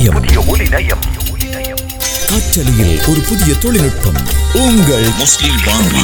புதிய ஒலி நயம் காற்றலையில் ஒரு புதிய தொழில்நுட்பம் உங்கள் முஸ்லிம் வானொலி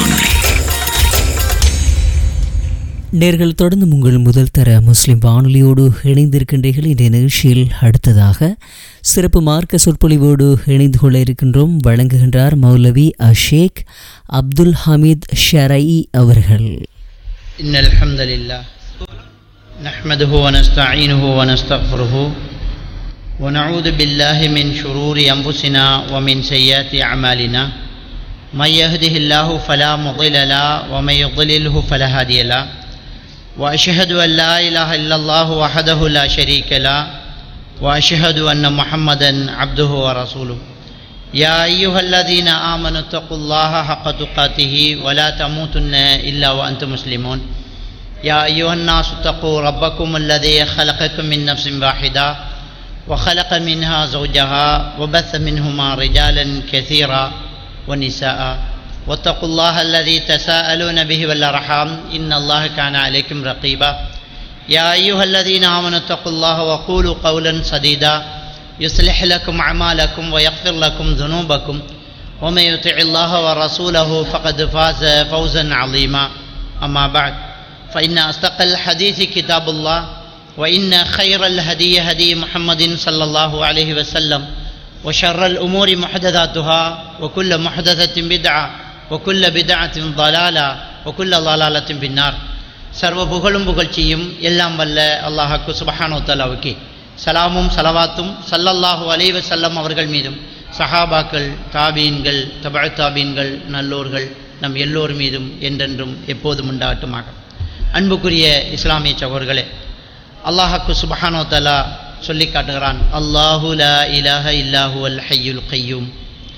நேர்கள் தொடர்ந்து உங்கள் முதல் தர முஸ்லிம் வானொலியோடு இணைந்திருக்கின்றீர்கள் இந்த நிகழ்ச்சியில் அடுத்ததாக சிறப்பு மார்க்க சொற்பொழிவோடு இணைந்து கொள்ள இருக்கின்றோம் வழங்குகின்றார் மௌலவி அஷேக் அப்துல் ஹமீத் ஷரை அவர்கள் إن الحمد لله نحمده ونستعينه ونستغفره ونعوذ بالله من شرور أنفسنا ومن سيئات أعمالنا من يهده الله فلا مضل له ومن يضلله فلا هادي له وأشهد أن لا إله إلا الله وحده لا شريك له وأشهد أن محمدا عبده ورسوله يا أيها الذين آمنوا اتقوا الله حق تقاته ولا تموتن إلا وأنتم مسلمون يا أيها الناس اتقوا ربكم الذي خلقكم من نفس واحدة وخلق منها زوجها وبث منهما رجالا كثيرا ونساء واتقوا الله الذي تساءلون به والأرحام إن الله كان عليكم رقيبا يا أيها الذين آمنوا اتقوا الله وقولوا قولا سديدا يصلح لكم أعمالكم ويغفر لكم ذنوبكم ومن يطع الله ورسوله فقد فاز فوزا عظيما أما بعد فإن أصدق الحديث كتاب الله وإن خير الهدي هدي محمد صلى الله عليه وسلم وشر الأمور محدثاتها وكل محدثة بدعة وكل بدعة ضلالة وكل ضلالة في النار சர்வ புகழும் புகழ்ச்சியும் எல்லாம் வல்ல அல்லாஹாக்கு சுபஹானோ தலாவுக்கு சலாமும் சலவாத்தும் சல்லல்லாஹு அலைவ செல்லம் அவர்கள் மீதும் சஹாபாக்கள் தாபீன்கள் தபா தாபீன்கள் நல்லோர்கள் நம் எல்லோர் மீதும் என்றென்றும் எப்போதும் உண்டாகட்டுமாக அன்புக்குரிய இஸ்லாமிய சகோர்களே அல்லாஹாக்கு சுபஹானோ தலா சொல்லி காட்டுகிறான் அல்லாஹு லா இலாஹ இல்லாஹு அல் ஹையுல் கையூம்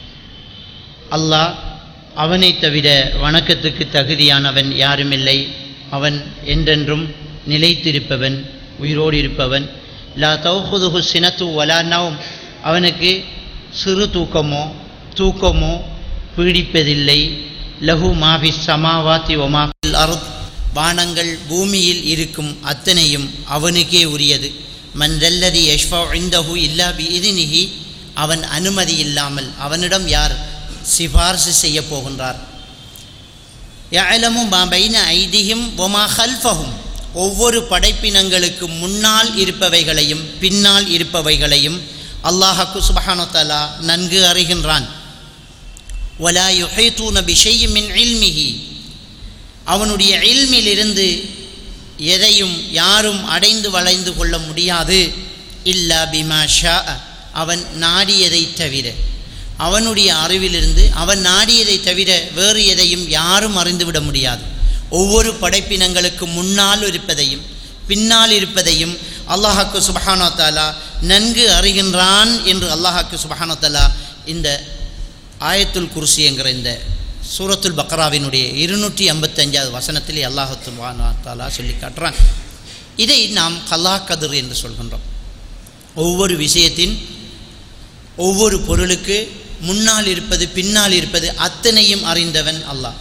அல்லாஹ் அவனை தவிர வணக்கத்துக்கு தகுதியானவன் யாருமில்லை அவன் என்றென்றும் நிலைத்திருப்பவன் உயிரோடு இருப்பவன் லா தௌஹுதுஹு சினத்து வலா நவும் அவனுக்கு சிறு தூக்கமோ தூக்கமோ பீடிப்பதில்லை லஹு மாபி சமாவாத்தி ஒமாஃபில் அருத் வானங்கள் பூமியில் இருக்கும் அத்தனையும் அவனுக்கே உரியது மன்தல்லதி யஷ்ஃபா இந்தஹு இல்லா பி இதுனிஹி அவன் அனுமதி இல்லாமல் அவனிடம் யார் சிபார்சு செய்ய போகின்றார் யஅலமு மா பைன ஐதிஹிம் ஒமா ஹல்ஃபஹும் ஒவ்வொரு படைப்பினங்களுக்கு முன்னால் இருப்பவைகளையும் பின்னால் இருப்பவைகளையும் அல்லாஹக்கு சுபஹானு தஆலா நன்கு அறிகின்றான் வலா யுஹைதூன பிஷையின் மின் இல்மிஹி அவனுடைய இல்மிலிருந்து எதையும் யாரும் அடைந்து வளைந்து கொள்ள முடியாது இல்லா பிமா ஷா அவன் நாடியதை தவிர அவனுடைய அறிவிலிருந்து அவன் நாடியதை தவிர வேறு எதையும் யாரும் அறிந்துவிட முடியாது ஒவ்வொரு படைப்பினங்களுக்கு முன்னால் இருப்பதையும் பின்னால் இருப்பதையும் அல்லாஹாக்கு சுபஹானோ தாலா நன்கு அறிகின்றான் என்று அல்லாஹாக்கு சுபஹானோ தாலா இந்த ஆயத்துல் குர்சி என்கிற இந்த சூரத்துல் பக்ராவினுடைய இருநூற்றி ஐம்பத்தஞ்சாவது வசனத்திலே அல்லாஹு சுபஹானோ தாலா சொல்லி காட்டுறான் இதை நாம் கல்லா கதிர் என்று சொல்கின்றோம் ஒவ்வொரு விஷயத்தின் ஒவ்வொரு பொருளுக்கு முன்னால் இருப்பது பின்னால் இருப்பது அத்தனையும் அறிந்தவன் அல்லாஹ்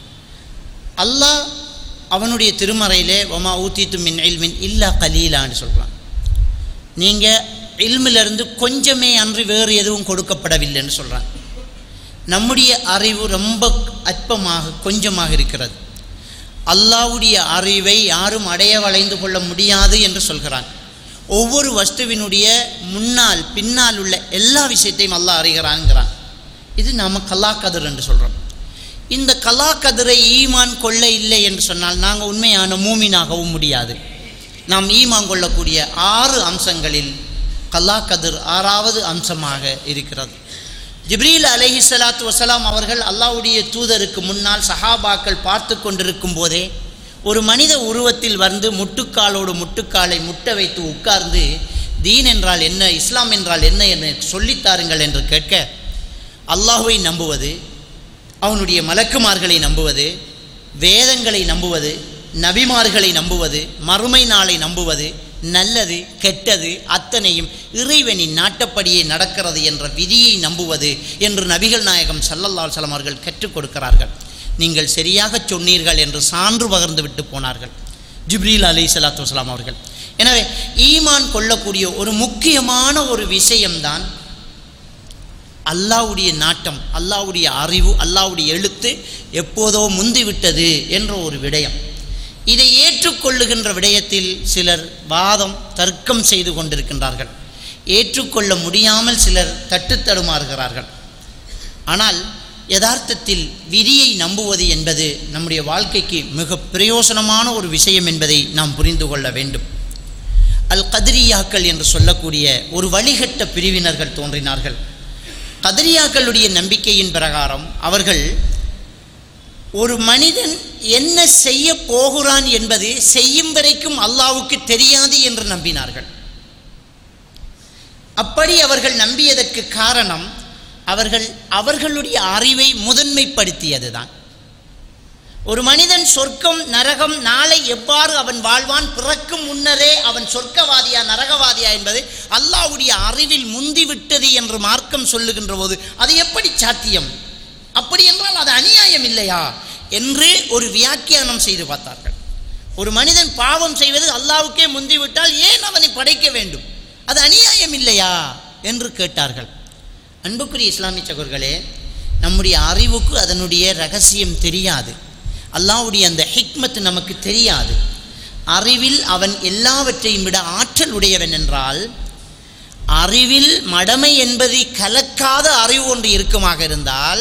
அல்லாஹ் அவனுடைய திருமறையிலே ஒமா ஊத்தித்து மின் இல்மின் இல்லா கலீலான்னு சொல்கிறான் நீங்கள் இல்மிலிருந்து கொஞ்சமே அன்றி வேறு எதுவும் கொடுக்கப்படவில்லைன்னு சொல்கிறான் நம்முடைய அறிவு ரொம்ப அற்பமாக கொஞ்சமாக இருக்கிறது அல்லாவுடைய அறிவை யாரும் அடைய வளைந்து கொள்ள முடியாது என்று சொல்கிறான் ஒவ்வொரு வஸ்துவினுடைய முன்னால் பின்னால் உள்ள எல்லா விஷயத்தையும் அல்லாஹ் அறிகிறான்ங்கிறான் இது நாம் கல்லாக்கதிர் என்று சொல்கிறோம் இந்த கலாக்கதிரை ஈமான் கொள்ள இல்லை என்று சொன்னால் நாங்கள் உண்மையான மூமினாகவும் முடியாது நாம் ஈமான் கொள்ளக்கூடிய ஆறு அம்சங்களில் கல்லாக்கதிர் ஆறாவது அம்சமாக இருக்கிறது ஜிப்ரீல் அலஹி சலாத்து வசலாம் அவர்கள் அல்லாவுடைய தூதருக்கு முன்னால் சஹாபாக்கள் பார்த்து கொண்டிருக்கும் போதே ஒரு மனித உருவத்தில் வந்து முட்டுக்காலோடு முட்டுக்காலை முட்ட வைத்து உட்கார்ந்து தீன் என்றால் என்ன இஸ்லாம் என்றால் என்ன என்று சொல்லித்தாருங்கள் என்று கேட்க அல்லாஹுவை நம்புவது அவனுடைய மலக்குமார்களை நம்புவது வேதங்களை நம்புவது நபிமார்களை நம்புவது மறுமை நாளை நம்புவது நல்லது கெட்டது அத்தனையும் இறைவனின் நாட்டப்படியே நடக்கிறது என்ற விதியை நம்புவது என்று நபிகள் நாயகம் சல்லல்லால் சலம் அவர்கள் கற்றுக் கொடுக்கிறார்கள் நீங்கள் சரியாக சொன்னீர்கள் என்று சான்று பகர்ந்து விட்டு போனார்கள் ஜிப்ரீல் அலி சலாத்து வலாம் அவர்கள் எனவே ஈமான் கொள்ளக்கூடிய ஒரு முக்கியமான ஒரு விஷயம்தான் அல்லாவுடைய நாட்டம் அல்லாவுடைய அறிவு அல்லாவுடைய எழுத்து எப்போதோ முந்திவிட்டது என்ற ஒரு விடயம் இதை ஏற்றுக்கொள்ளுகின்ற விடயத்தில் சிலர் வாதம் தர்க்கம் செய்து கொண்டிருக்கின்றார்கள் ஏற்றுக்கொள்ள முடியாமல் சிலர் தட்டுத்தடுமாறுகிறார்கள் ஆனால் யதார்த்தத்தில் விதியை நம்புவது என்பது நம்முடைய வாழ்க்கைக்கு மிக பிரயோசனமான ஒரு விஷயம் என்பதை நாம் புரிந்து கொள்ள வேண்டும் அல் கதிரியாக்கள் என்று சொல்லக்கூடிய ஒரு வழிகட்ட பிரிவினர்கள் தோன்றினார்கள் கதிரியாக்களுடைய நம்பிக்கையின் பிரகாரம் அவர்கள் ஒரு மனிதன் என்ன செய்ய போகிறான் என்பது செய்யும் வரைக்கும் அல்லாவுக்கு தெரியாது என்று நம்பினார்கள் அப்படி அவர்கள் நம்பியதற்கு காரணம் அவர்கள் அவர்களுடைய அறிவை முதன்மைப்படுத்தியதுதான் ஒரு மனிதன் சொர்க்கம் நரகம் நாளை எவ்வாறு அவன் வாழ்வான் பிறக்கும் முன்னரே அவன் சொர்க்கவாதியா நரகவாதியா என்பது அல்லாஹ்வுடைய அறிவில் முந்திவிட்டது என்று மார்க்கம் சொல்லுகின்ற போது அது எப்படி சாத்தியம் அப்படி என்றால் அது அநியாயம் இல்லையா என்று ஒரு வியாக்கியானம் செய்து பார்த்தார்கள் ஒரு மனிதன் பாவம் செய்வது அல்லாவுக்கே முந்திவிட்டால் ஏன் அவனை படைக்க வேண்டும் அது அநியாயம் இல்லையா என்று கேட்டார்கள் அன்புக்குரிய இஸ்லாமிய சகோர்களே நம்முடைய அறிவுக்கு அதனுடைய ரகசியம் தெரியாது அல்லாஹ்வுடைய அந்த ஹிக்மத் நமக்கு தெரியாது அறிவில் அவன் எல்லாவற்றையும் விட ஆற்றல் உடையவன் என்றால் அறிவில் மடமை என்பதை கலக்காத அறிவு ஒன்று இருக்குமாக இருந்தால்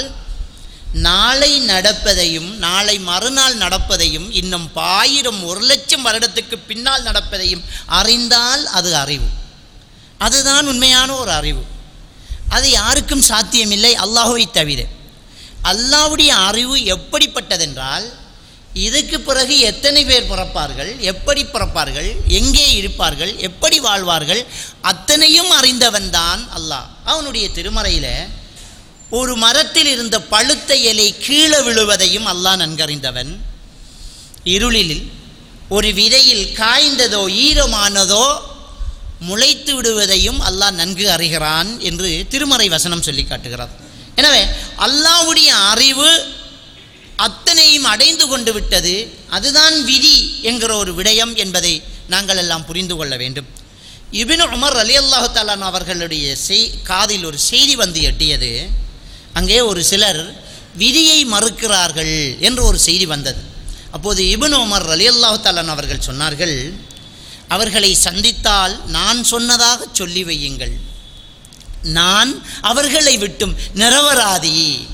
நாளை நடப்பதையும் நாளை மறுநாள் நடப்பதையும் இன்னும் ஆயிரம் ஒரு லட்சம் வருடத்துக்கு பின்னால் நடப்பதையும் அறிந்தால் அது அறிவு அதுதான் உண்மையான ஒரு அறிவு அது யாருக்கும் சாத்தியமில்லை அல்லாஹுவை தவிர அல்லாஹ்வுடைய அறிவு எப்படிப்பட்டதென்றால் இதுக்கு பிறகு எத்தனை பேர் பிறப்பார்கள் எப்படி பிறப்பார்கள் எங்கே இருப்பார்கள் எப்படி வாழ்வார்கள் அத்தனையும் அறிந்தவன் தான் அல்லாஹ் அவனுடைய திருமறையில் ஒரு மரத்தில் இருந்த பழுத்த இலை கீழே விழுவதையும் அல்லாஹ் நன்கறிந்தவன் இருளில் ஒரு விதையில் காய்ந்ததோ ஈரமானதோ முளைத்து விடுவதையும் அல்லாஹ் நன்கு அறிகிறான் என்று திருமறை வசனம் சொல்லி காட்டுகிறது எனவே அல்லாஹ்வுடைய அறிவு அத்தனையும் அடைந்து கொண்டு விட்டது அதுதான் விதி என்கிற ஒரு விடயம் என்பதை நாங்கள் எல்லாம் புரிந்து கொள்ள வேண்டும் இபின் உமர் அலி அல்லாஹு தாலான் அவர்களுடைய செய் காதில் ஒரு செய்தி வந்து எட்டியது அங்கே ஒரு சிலர் விதியை மறுக்கிறார்கள் என்று ஒரு செய்தி வந்தது அப்போது இபின் உமர் அலி அல்லாஹு தாலான் அவர்கள் சொன்னார்கள் அவர்களை சந்தித்தால் நான் சொன்னதாக சொல்லி வையுங்கள் நான் அவர்களை விட்டும் நிரவராதி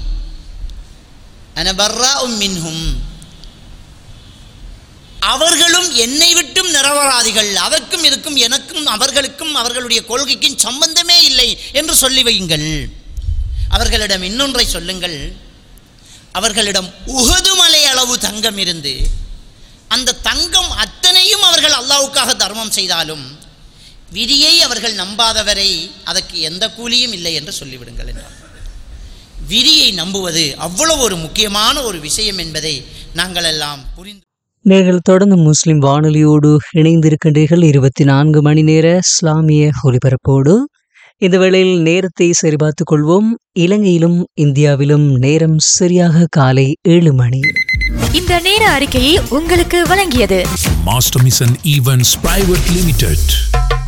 அனபர்ரா மின்ஹும் அவர்களும் என்னை விட்டும் நிரவராதிகள் அதற்கும் இருக்கும் எனக்கும் அவர்களுக்கும் அவர்களுடைய கொள்கைக்கும் சம்பந்தமே இல்லை என்று சொல்லி வையுங்கள் அவர்களிடம் இன்னொன்றை சொல்லுங்கள் அவர்களிடம் உகது மலை அளவு தங்கம் இருந்து அந்த தங்கம் அத்தனையும் அவர்கள் அல்லாவுக்காக தர்மம் செய்தாலும் விதியை அவர்கள் நம்பாதவரை அதற்கு எந்த கூலியும் இல்லை என்று சொல்லிவிடுங்கள் என்றார் விதியை நம்புவது அவ்வளவு ஒரு முக்கியமான ஒரு விஷயம் என்பதை நாங்கள் எல்லாம் புரிந்து நீங்கள் தொடர்ந்து முஸ்லிம் வானொலியோடு இணைந்திருக்கின்றீர்கள் இருபத்தி நான்கு மணி நேர இஸ்லாமிய ஒலிபரப்போடு இந்த வேளையில் நேரத்தை சரிபார்த்துக் கொள்வோம் இலங்கையிலும் இந்தியாவிலும் நேரம் சரியாக காலை ஏழு மணி இந்த நேர அறிக்கையை உங்களுக்கு வழங்கியது Master Mission Events Private Limited.